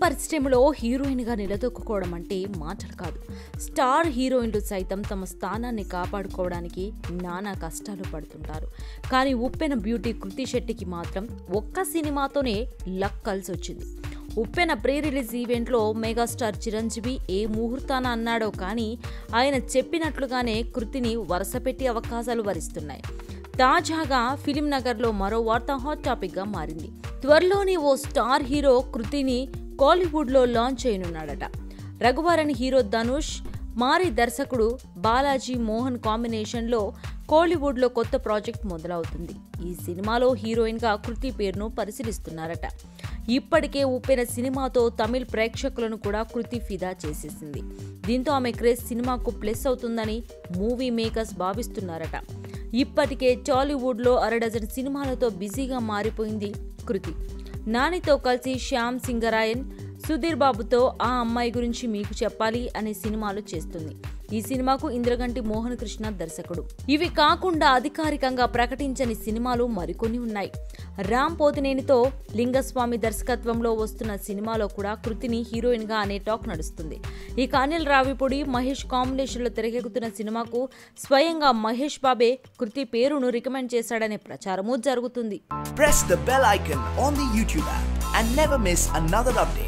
పరిశ్రమలో హీరోయిన్గా నిలదొక్కుకోవడం అంటే మాటలు కాదు స్టార్ హీరోయిన్లు సైతం తమ స్థానాన్ని కాపాడుకోవడానికి నానా కష్టాలు పడుతుంటారు కానీ ఉప్పెన బ్యూటీ కృతి శెట్టికి మాత్రం ఒక్క సినిమాతోనే లక్ కలిసి వచ్చింది ఉప్పెన ప్రీ రిలీజ్ ఈవెంట్లో మెగాస్టార్ చిరంజీవి ఏ ముహూర్తాన అన్నాడో కానీ ఆయన చెప్పినట్లుగానే కృతిని వరుసపెట్టి అవకాశాలు వరిస్తున్నాయి తాజాగా ఫిలిం నగర్లో మరో వార్త హాట్ టాపిక్గా మారింది త్వరలోని ఓ స్టార్ హీరో కృతిని కోలీవుడ్లో లాంచ్ చేయనున్నాడట రఘువరన్ హీరో ధనుష్ మారి దర్శకుడు బాలాజీ మోహన్ కాంబినేషన్లో కోలీవుడ్లో కొత్త ప్రాజెక్ట్ మొదలవుతుంది ఈ సినిమాలో హీరోయిన్గా కృతి పేరును పరిశీలిస్తున్నారట ఇప్పటికే ఉప్పెన సినిమాతో తమిళ్ ప్రేక్షకులను కూడా కృతి ఫిదా చేసేసింది దీంతో ఆమె క్రేజ్ సినిమాకు ప్లస్ అవుతుందని మూవీ మేకర్స్ భావిస్తున్నారట ఇప్పటికే టాలీవుడ్లో అరడజన్ సినిమాలతో బిజీగా మారిపోయింది కృతి నానితో కలిసి శ్యామ్ సింగరాయన్ సుధీర్ బాబుతో ఆ అమ్మాయి గురించి మీకు చెప్పాలి అనే సినిమాలు చేస్తుంది ఈ సినిమాకు ఇంద్రగంటి మోహన్ కృష్ణ దర్శకుడు ఇవి కాకుండా అధికారికంగా ప్రకటించని సినిమాలు మరికొన్ని ఉన్నాయి రామ్ పోతినేనితో లింగస్వామి దర్శకత్వంలో వస్తున్న సినిమాలో కూడా కృతిని హీరోయిన్ గా అనే టాక్ నడుస్తుంది ఇక అనిల్ రావిపూడి మహేష్ కాంబినేషన్లో తెరకెక్కుతున్న సినిమాకు స్వయంగా మహేష్ బాబే కృతి పేరును రికమెండ్ చేశాడనే ప్రచారము జరుగుతుంది Press the bell icon on the YouTube app and never miss another update.